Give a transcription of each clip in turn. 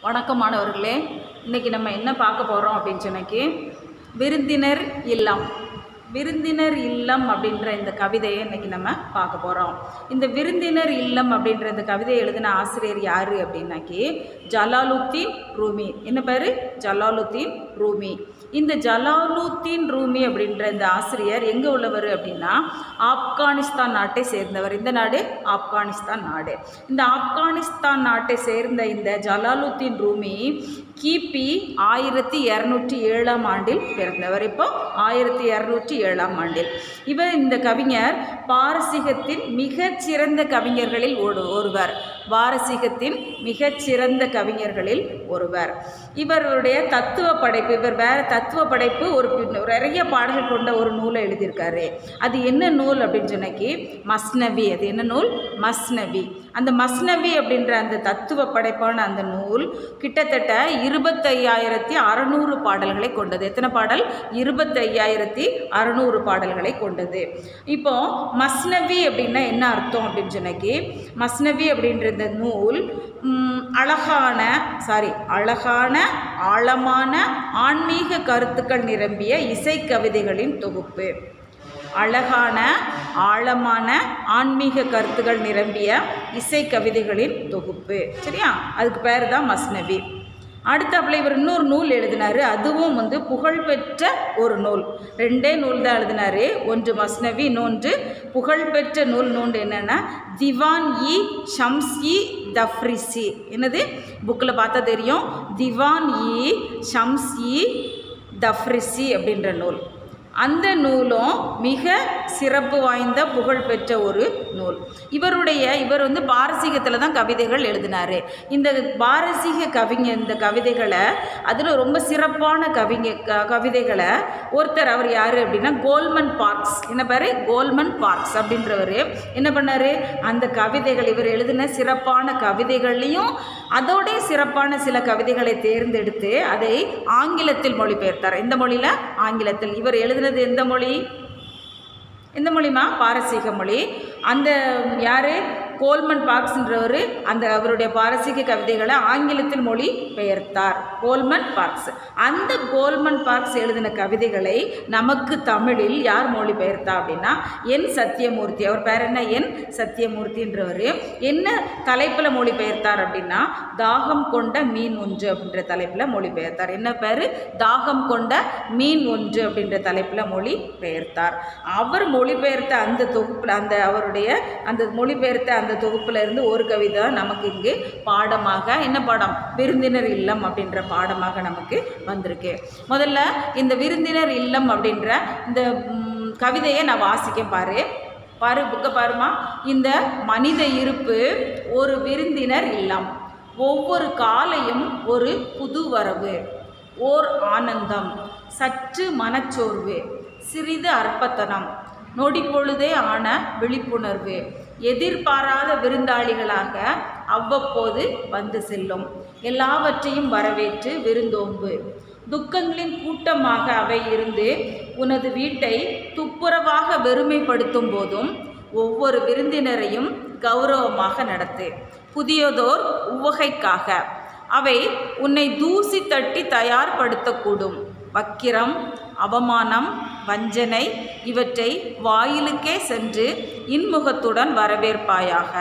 வணக்கம் மாணவர்களே இன்னைக்கு நம்ம என்ன பார்க்க போகிறோம் அப்படின்னு சொன்னக்கு விருந்தினர் இல்லம் விருந்தினர் இல்லம் அப்படின்ற இந்த கவிதையை இன்னைக்கு நம்ம பார்க்க போகிறோம் இந்த விருந்தினர் இல்லம் அப்படின்ற இந்த கவிதையை எழுதின ஆசிரியர் யார் அப்படின்னாக்கி ஜலாலுத்தீன் ரூமி என்ன பேர் ஜலாலுத்தீன் ரூமி இந்த ஜலாலுத்தீன் ரூமி அப்படின்ற இந்த ஆசிரியர் எங்கே உள்ளவர் அப்படின்னா ஆப்கானிஸ்தான் நாட்டை சேர்ந்தவர் இந்த நாடு ஆப்கானிஸ்தான் நாடு இந்த ஆப்கானிஸ்தான் நாட்டை சேர்ந்த இந்த ஜலாலுத்தீன் ரூமி கிபி ஆயிரத்தி இரநூற்றி ஏழாம் ஆண்டில் பிறந்தவர் இப்போ ஆயிரத்தி இரநூற்றி ஏழாம் ஆண்டில் இவர் இந்த கவிஞர் பாரசீகத்தின் மிகச்சிறந்த கவிஞர்களில் ஒரு ஒருவர் பாரசீகத்தின் மிகச்சிறந்த கவிஞர்களில் ஒருவர் இவருடைய தத்துவ படைப்பு இவர் வேற தத்துவ படைப்பு ஒரு பி- நிறைய பாடல்கள் கொண்ட ஒரு நூலை எழுதியிருக்காரு அது என்ன நூல் அப்படின்னு சொன்னக்கி மஸ்னவி அது என்ன நூல் மஸ்னவி அந்த மஸ்னவி அப்படின்ற அந்த தத்துவ படைப்பான அந்த நூல் கிட்டத்தட்ட இருபத்தையாயிரத்தி அறநூறு பாடல்களை கொண்டது எத்தனை பாடல் இருபத்தையாயிரத்தி அறநூறு பாடல்களை கொண்டது இப்போ மஸ்னவி அப்படின்னா என்ன அர்த்தம் அப்படின்னு சொன்னக்கி மஸ்னவி அப்படின்ற இந்த நூல் ம், அழகான சாரி அழகான ஆழமான ஆன்மீக கருத்துக்கள் நிரம்பிய இசை கவிதைகளின் தொகுப்பு அழகான ஆழமான ஆன்மீக கருத்துக்கள் நிரம்பிய இசை கவிதைகளின் தொகுப்பு சரியா அதுக்கு பேர் தான் மஸ்னவி அடுத்தாப்புல இவர் இன்னொரு நூல் எழுதினார் அதுவும் வந்து புகழ்பெற்ற ஒரு நூல் ரெண்டே நூல் தான் எழுதினார் ஒன்று மஸ்னவி இன்னொன்று புகழ்பெற்ற நூல் நூல் என்னென்னா திவான் இ ஷம்ஸ் இ தஃப்ரிசி என்னது புக்கில் பார்த்தா தெரியும் திவான் இ ஷம்ஸ் இ தஃப்ரிசி அப்படின்ற நூல் அந்த நூலும் மிக சிறப்பு வாய்ந்த புகழ்பெற்ற ஒரு நூல் இவருடைய இவர் வந்து பாரசீகத்தில் தான் கவிதைகள் எழுதினார் இந்த பாரசீக கவிஞர் இந்த கவிதைகளை அதில் ரொம்ப சிறப்பான கவிஞ க கவிதைகளை ஒருத்தர் அவர் யார் அப்படின்னா கோல்மன் பார்க்ஸ் என்ன பேர் கோல்மன் பார்க்ஸ் அப்படின்றவர் என்ன பண்ணார் அந்த கவிதைகள் இவர் எழுதின சிறப்பான கவிதைகள்லையும் அதோடைய சிறப்பான சில கவிதைகளை தேர்ந்தெடுத்து அதை ஆங்கிலத்தில் மொழிபெயர்த்தார் இந்த மொழியில் ஆங்கிலத்தில் இவர் எழுதினது எந்த மொழி எந்த மொழிமா பாரசீக மொழி அந்த யார் கோல்மன் பார்க்ஸ்ன்றவர் அந்த அவருடைய பாரசீக கவிதைகளை ஆங்கிலத்தில் மொழி பெயர்த்தார் கோல்மன் பார்க்ஸ் அந்த கோல்மன் பார்க்ஸ் எழுதின கவிதைகளை நமக்கு தமிழில் யார் மொழி பெயர்த்தா அப்படின்னா என் சத்தியமூர்த்தி அவர் பேர் என்ன என் சத்தியமூர்த்தின்றவர் என்ன தலைப்பில் மொழி பெயர்த்தார் அப்படின்னா தாகம் கொண்ட மீன் ஒன்று அப்படின்ற தலைப்பில் மொழி பெயர்த்தார் என்ன பேர் தாகம் கொண்ட மீன் ஒன்று அப்படின்ற தலைப்பில் மொழி பெயர்த்தார் அவர் மொழிபெயர்த்த அந்த தொகுப்பில் அந்த அவருடைய அந்த மொழிபெயர்த்த அந்த தொகுப்புல இருந்து ஒரு கவிதை நமக்கு இங்கு பாடமாக என்ன பாடம் விருந்தினர் இல்லம் அப்படின்ற பாடமாக நமக்கு வந்திருக்கு முதல்ல இந்த விருந்தினர் இல்லம் அப்படின்ற இந்த ம், கவிதையை நான் வாசிக்கேன் பாரு பாரு புக்கை பாருமா இந்த மனித இருப்பு ஒரு விருந்தினர் இல்லம் ஒவ்வொரு காலையும் ஒரு புது வரவு ஓர் ஆனந்தம் சற்று மனச்சோர்வு சிறிது அற்பத்தனம் நொடிப்பொழுதே ஆன விழிப்புணர்வு எதிர்பாராத விருந்தாளிகளாக அவ்வப்போது வந்து செல்லும் எல்லாவற்றையும் வரவேற்று விருந்தோம்பு துக்கங்களின் கூட்டமாக அவை இருந்து உனது வீட்டை துப்புரவாக வெறுமைப்படுத்தும் போதும் ஒவ்வொரு விருந்தினரையும் கௌரவமாக நடத்து புதியதோர் உவகைக்காக அவை உன்னை தூசி தட்டி தயார்படுத்தக்கூடும் வக்கிரம் அவமானம் வஞ்சனை இவற்றை வாயிலுக்கே சென்று இன்முகத்துடன் வரவேற்பாயாக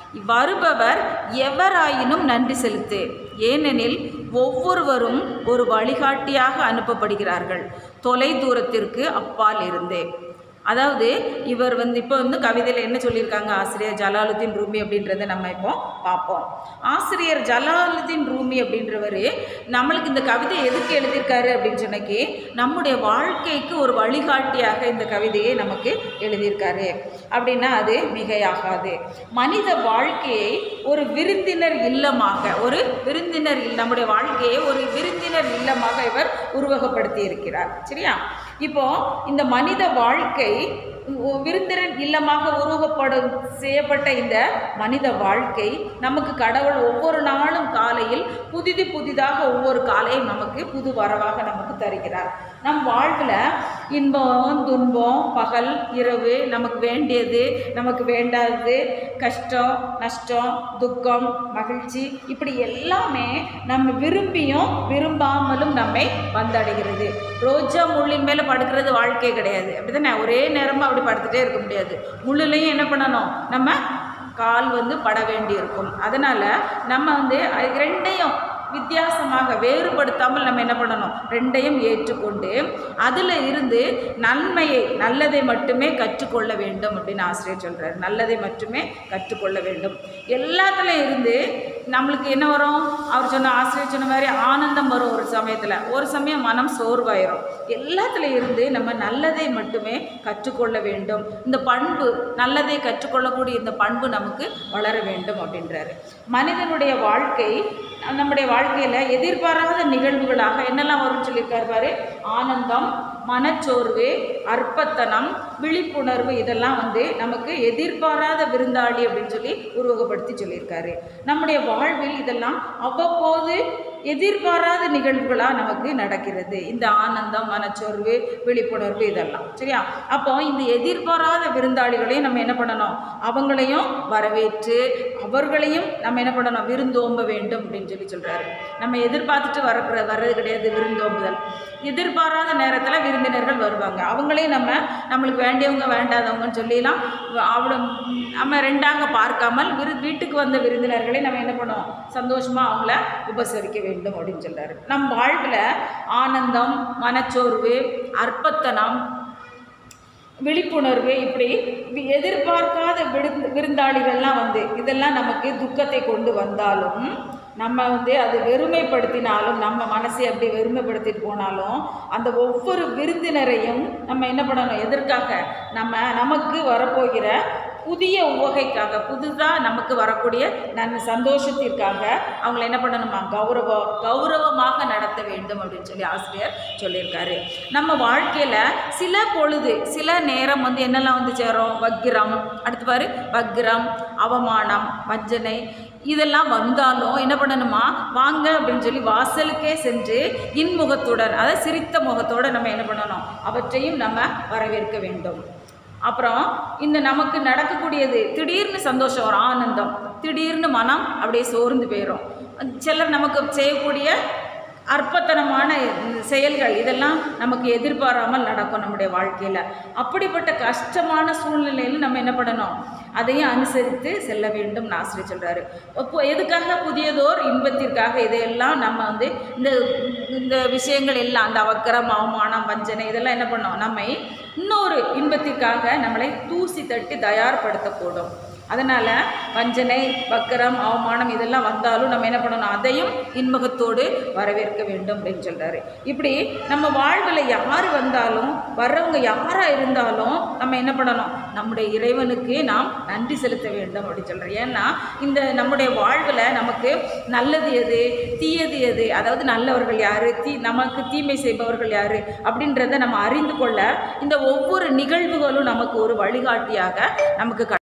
வருபவர் எவராயினும் நன்றி செலுத்து ஏனெனில் ஒவ்வொருவரும் ஒரு வழிகாட்டியாக அனுப்பப்படுகிறார்கள் தொலை தூரத்திற்கு அப்பால் இருந்தே அதாவது இவர் வந்து இப்போ வந்து கவிதையில் என்ன சொல்லியிருக்காங்க ஆசிரியர் ஜலாலுத்தீன் ரூமி அப்படின்றத நம்ம இப்போ பார்ப்போம் ஆசிரியர் ஜலாலுத்தீன் ரூமி அப்படின்றவர் நம்மளுக்கு இந்த கவிதை எதுக்கு எழுதியிருக்காரு அப்படின்னு சொன்னக்கி நம்முடைய வாழ்க்கைக்கு ஒரு வழிகாட்டியாக இந்த கவிதையை நமக்கு எழுதியிருக்காரு அப்படின்னா அது மிகையாகாது மனித வாழ்க்கையை ஒரு விருந்தினர் இல்லமாக ஒரு விருந்தினர் இல்ல நம்முடைய வாழ்க்கையை ஒரு விருந்தினர் இல்லமாக இவர் உருவகப்படுத்தி இருக்கிறார் சரியா இப்போ இந்த மனித வாழ்க்கை உ- விருந்தினர் இல்லமாக உருவப்படும் செய்யப்பட்ட இந்த மனித வாழ்க்கை நமக்கு கடவுள் ஒவ்வொரு நாளும் காலையில் புதிது புதிதாக ஒவ்வொரு காலையும் நமக்கு புது வரவாக நமக்கு தருகிறார் நம் வாழ்வில் இன்பம் துன்பம் பகல் இரவு நமக்கு வேண்டியது நமக்கு வேண்டாதது கஷ்டம் நஷ்டம் துக்கம் மகிழ்ச்சி இப்படி எல்லாமே நம்ம விரும்பியும் விரும்பாமலும் நம்மை வந்தடைகிறது ரோஜா முள்ளின் மேலே படுக்கிறது வாழ்க்கை கிடையாது அப்படிதானே ஒரே நேரமாக அப்படி படுத்துட்டே இருக்க முடியாது முள்ளுலையும் என்ன பண்ணணும் நம்ம கால் வந்து பட வேண்டியிருக்கும் அதனால் நம்ம வந்து அது ரெண்டையும் வித்தியாசமாக வேறுபடுத்தாமல் நம்ம என்ன பண்ணணும் ரெண்டையும் ஏற்றுக்கொண்டு அதில் இருந்து நன்மையை நல்லதை மட்டுமே கற்றுக்கொள்ள வேண்டும் அப்படின்னு ஆசிரியர் சொல்கிறார் நல்லதை மட்டுமே கற்றுக்கொள்ள வேண்டும் எல்லாத்துலேயும் இருந்து நம்மளுக்கு என்ன வரும் அவர் சொன்ன ஆசிரியர் சொன்ன மாதிரி ஆனந்தம் வரும் ஒரு சமயத்தில் ஒரு சமயம் மனம் சோர்வாயிரும் எல்லாத்துல இருந்து நம்ம நல்லதை மட்டுமே கற்றுக்கொள்ள வேண்டும் இந்த பண்பு நல்லதை கற்றுக்கொள்ளக்கூடிய இந்த பண்பு நமக்கு வளர வேண்டும் அப்படின்றாரு மனிதனுடைய வாழ்க்கை நம்முடைய வாழ்க்கையில் எதிர்பாராத நிகழ்வுகளாக என்னெல்லாம் வரும்னு சொல்லியிருக்காரு பாரு ஆனந்தம் மனச்சோர்வு அற்பத்தனம் விழிப்புணர்வு இதெல்லாம் வந்து நமக்கு எதிர்பாராத விருந்தாளி அப்படின்னு சொல்லி உருவகப்படுத்தி சொல்லியிருக்காரு நம்முடைய வாழ்வில் இதெல்லாம் அவ்வப்போது எதிர்பாராத நிகழ்வுகளாக நமக்கு நடக்கிறது இந்த ஆனந்தம் மனச்சோர்வு விழிப்புணர்வு இதெல்லாம் சரியா அப்போ இந்த எதிர்பாராத விருந்தாளிகளையும் நம்ம என்ன பண்ணணும் அவங்களையும் வரவேற்று அவர்களையும் நம்ம என்ன பண்ணணும் விருந்தோம்ப வேண்டும் அப்படின்னு சொல்லி சொல்கிறாரு நம்ம எதிர்பார்த்துட்டு வரக்கிற வர்றது கிடையாது விருந்தோம்புதல் எதிர்பாராத நேரத்தில் விருந்தினர்கள் வருவாங்க அவங்களையும் நம்ம நம்மளுக்கு வேண்டியவங்க வேண்டாதவங்கன்னு சொல்லிலாம் அவ்வளோ நம்ம ரெண்டாங்க பார்க்காமல் விரு வீட்டுக்கு வந்த விருந்தினர்களை நம்ம என்ன பண்ணுவோம் சந்தோஷமாக அவங்கள உபசரிக்க வேண்டும் அப்படின்னு சொல்கிறாரு நம் வாழ்வில் ஆனந்தம் மனச்சோர்வு அற்பத்தனம் விழிப்புணர்வு இப்படி வி- எதிர்பார்க்காத விருந்து விருந்தாளிகள்லாம் வந்து இதெல்லாம் நமக்கு துக்கத்தை கொண்டு வந்தாலும் நம்ம வந்து அது வெறுமைப்படுத்தினாலும் நம்ம மனசை அப்படி வெறுமைப்படுத்திட்டு போனாலும் அந்த ஒவ்வொரு விருந்தினரையும் நம்ம என்ன பண்ணணும் எதற்காக நம்ம நமக்கு வரப்போகிற புதிய உவகைக்காக புதுதாக நமக்கு வரக்கூடிய நன் சந்தோஷத்திற்காக அவங்கள என்ன பண்ணணுமா கௌரவ கௌரவமாக நடத்த வேண்டும் அப்படின்னு சொல்லி ஆசிரியர் சொல்லியிருக்காரு நம்ம வாழ்க்கையில் சில பொழுது சில நேரம் வந்து என்னெல்லாம் வந்து சேரும் வக்கிரம் அடுத்து பாரு வக்கிரம் அவமானம் வஞ்சனை இதெல்லாம் வந்தாலும் என்ன பண்ணணுமா வாங்க அப்படின்னு சொல்லி வாசலுக்கே சென்று இன்முகத்துடன் அதாவது சிரித்த முகத்தோடு நம்ம என்ன பண்ணணும் அவற்றையும் நம்ம வரவேற்க வேண்டும் அப்புறம் இந்த நமக்கு நடக்கக்கூடியது திடீர்னு சந்தோஷம் வரும் ஆனந்தம் திடீர்னு மனம் அப்படியே சோர்ந்து போயிடும் சிலர் நமக்கு செய்யக்கூடிய அற்பத்தனமான செயல்கள் இதெல்லாம் நமக்கு எதிர்பாராமல் நடக்கும் நம்முடைய வாழ்க்கையில் அப்படிப்பட்ட கஷ்டமான சூழ்நிலையில் நம்ம என்ன பண்ணணும் அதையும் அனுசரித்து செல்ல வேண்டும் ஆசிரியர் சொல்கிறாரு இப்போ எதுக்காக புதியதோர் இன்பத்திற்காக இதையெல்லாம் நம்ம வந்து இந்த இந்த விஷயங்கள் எல்லாம் அந்த அவக்கரம் அவமானம் வஞ்சனை இதெல்லாம் என்ன பண்ணோம் நம்மை இன்னொரு இன்பத்திற்காக நம்மளை தூசி தட்டி தயார்படுத்தக்கூடும் அதனால் வஞ்சனை வக்கரம் அவமானம் இதெல்லாம் வந்தாலும் நம்ம என்ன பண்ணணும் அதையும் இன்முகத்தோடு வரவேற்க வேண்டும் அப்படின்னு சொல்கிறாரு இப்படி நம்ம வாழ்வில் யார் வந்தாலும் வர்றவங்க யாராக இருந்தாலும் நம்ம என்ன பண்ணணும் நம்முடைய இறைவனுக்கு நாம் நன்றி செலுத்த வேண்டும் அப்படின்னு சொல்கிறேன் ஏன்னா இந்த நம்முடைய வாழ்வில் நமக்கு நல்லது எது தீயது எது அதாவது நல்லவர்கள் யார் தீ நமக்கு தீமை செய்பவர்கள் யார் அப்படின்றத நம்ம அறிந்து கொள்ள இந்த ஒவ்வொரு நிகழ்வுகளும் நமக்கு ஒரு வழிகாட்டியாக நமக்கு